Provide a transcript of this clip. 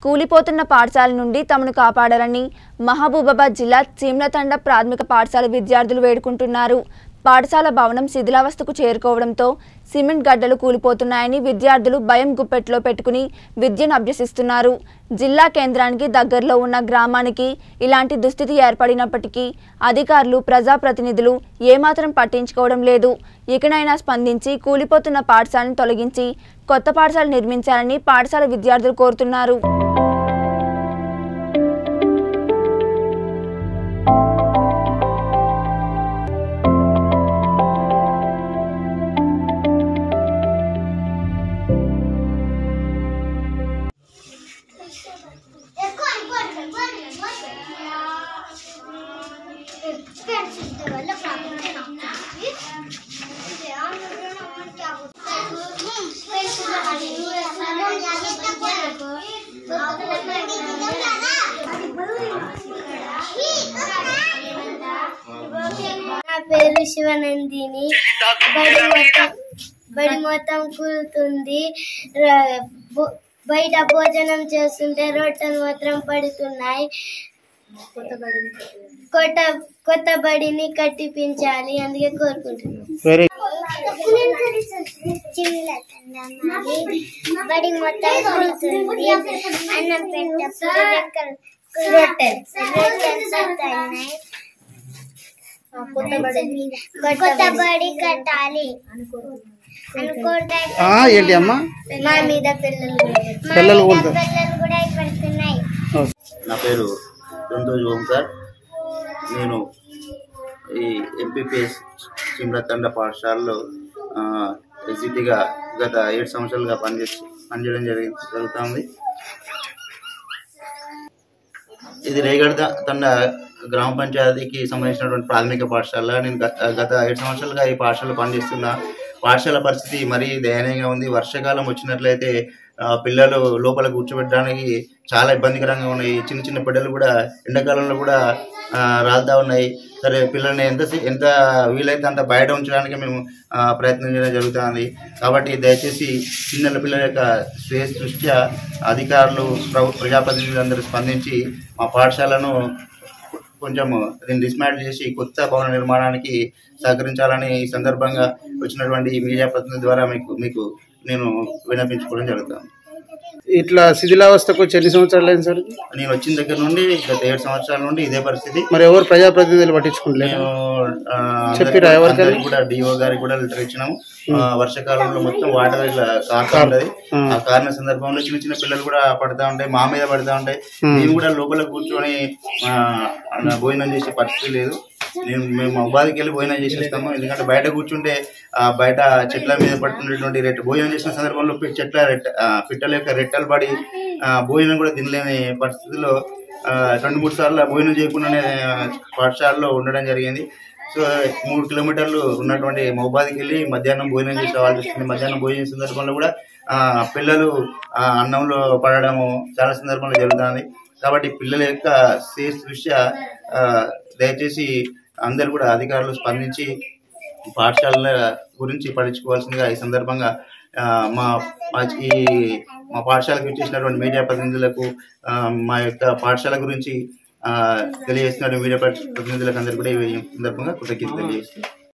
కూలిపోతున్న పాఠశాల నుండి తమను కాపాడాలని మహబూబాబాద్ జిల్లా చీమ్లతండ ప్రాథమిక పాఠశాల విద్యార్థులు వేడుకుంటున్నారు పాఠశాల భవనం శిథిలావస్థకు చేరుకోవడంతో సిమెంట్ గడ్డలు కూలిపోతున్నాయని విద్యార్థులు భయం గుప్పెట్లో పెట్టుకుని విద్యను అభ్యసిస్తున్నారు జిల్లా కేంద్రానికి దగ్గరలో ఉన్న గ్రామానికి ఇలాంటి దుస్థితి ఏర్పడినప్పటికీ అధికారులు ప్రజాప్రతినిధులు ఏమాత్రం పట్టించుకోవడం లేదు ఇకనైనా స్పందించి కూలిపోతున్న పాఠశాలను తొలగించి కొత్త పాఠశాల నిర్మించాలని పాఠశాల విద్యార్థులు కోరుతున్నారు నా పేరు శివనందిని బడి మొత్తం బడి మొత్తం కూలుతుంది ర- బో- బయట భోజనం చేస్తుంటే రొట్టెలు మాత్రం పడుతున్నాయి కొత్త కొత్త బడిని కట్టిపించాలి అందుకే కోరుకుంటున్నాను వెరీ బడి మొత్తం కూలుతుంది అన్నం పెట్టప్పుడు రొట్టెలు రొట్టెలు పడుతున్నాయి కొత్త బడి కట్టాలి అనుకుంటే ఆ, ఏంటి అమ్మా మా మీద పిల్లలు మా పిల్లలు మీద కూడా. పిల్లలు కూడా పడుతున్నాయి నా పేరు సంతోష్ ఓంకార్ నేను ఈ ఎంపీపీఎస్ సిమ్రతండ పాఠశాలలో ఎగ్జిట్గా గత ఏడు సంవత్సరాలుగా పనిచేసి పనిచేయడం జరిగి జరుగుతుంది ఇది రేగడ తండ గ్రామ పంచాయతీకి సంబంధించినటువంటి ప్రాథమిక పాఠశాల నేను గ- గత ఏడు సంవత్సరాలుగా ఈ పాఠశాలలో పనిచేస్తున్నా పాఠశాల పరిస్థితి మరీ దయనీయంగా ఉంది వర్షాకాలం వచ్చినట్లయితే ఆ, పిల్లలు లోపల కూర్చోబెట్టడానికి చాలా ఇబ్బందికరంగా ఉన్నాయి చిన్న చిన్న బిడ్డలు కూడా ఎండాకాలంలో కూడా ఆ, రాలుతా ఉన్నాయి సరే పిల్లల్ని ఎంత ఎంత వీలైతే అంత బయట ఉంచడానికి మేము ఆ, ప్రయత్నం చేయడం జరుగుతుంది కాబట్టి దయచేసి చిన్న పిల్లల యొక్క శ్రేయస్ దృష్ట్యా అధికారులు ప్రభు ప్రజాప్రతినిధులు అందరూ స్పందించి మా పాఠశాలను కొంచెం దీన్ని డిస్మాంటిల్ చేసి కొత్త భవన నిర్మాణానికి సహకరించాలని ఈ సందర్భంగా వచ్చినటువంటి ఈ మీడియా ప్రతినిధి ద్వారా మీకు మీకు నేను విన్నపించుకోవడం జరుగుతుంది ఇట్లా శిథిలావస్థకు వచ్చి ఎన్ని సంవత్సరాలు అయింది సార్ నేను వచ్చిన దగ్గర నుండి గత ఏడు సంవత్సరాల నుండి ఇదే పరిస్థితి మరి ఎవరు ప్రజాప్రతినిధులు పట్టించుకుంటలేదు నేను ఆ, చెప్పిరా అందరికీ- ఎవరికైనా? అందరికీ కూడా డిఓ గారికి కూడా లెటర్ ఇచ్చినాము ఆ, వర్షాకాలంలో మొత్తం వాటర్ ఇట్లా కారుతా ఉంటది ఆ కారిన సందర్భంలో చిన్న చిన్న పిల్లలు కూడా పడతా ఉంటాయి మా మీద పడతా ఉంటాయి మేము కూడా లోపల కూర్చొని ఆ, అన్న భోజనం చేసే పరిస్థితి లేదు నేను మేము ఉపాధికి వెళ్ళి భోజనం చేసేస్తాము ఎందుకంటే బయట కూర్చుంటే ఆ బయట చెట్ల మీద పడుతున్నటువంటి రెట్ట భోజనం చేసిన సందర్భంలో పి- చెట్ల రెట్ట ఆ, పిట్టల యొక్క రెట్టలు పడి ఆ, భోజనం కూడా తినలేని పరిస్థితిలో ఆ, రెండు మూడు సార్లు భోజనం చేయకుండానే ఆ, పాఠశాలలో ఉండడం జరిగింది సో మూడు కిలోమీటర్లు ఉన్నటువంటి మహబాద్కి వెళ్ళి మధ్యాహ్నం భోజనం చేసి రావాల్సి వస్తుంది మధ్యాహ్నం భోజనం సందర్భంలో కూడా ఆ, పిల్లలు ఆ, అన్నంలో పడడము చాలా సందర్భంలో జరుగుతుంది కాబట్టి పిల్లల యొక్క సేఫ్ దృష్ట్యా ఆ, దయచేసి అందరు కూడా అధికారులు స్పందించి పాఠశాలల గురించి పట్టించుకోవాల్సిందిగా ఈ సందర్భంగా ఆ, మా మా ఈ మా పాఠశాలకు ఇచ్చేసినటువంటి మీడియా ప్రతినిధులకు ఆ, మా యొక్క పాఠశాల గురించి ఆ, తెలియజేస్తున్న మీడియా ప్రతినిధులకు అందరికీ కూడా ఈ సందర్భంగా కృతజ్ఞతలు తెలియజేస్తున్నాను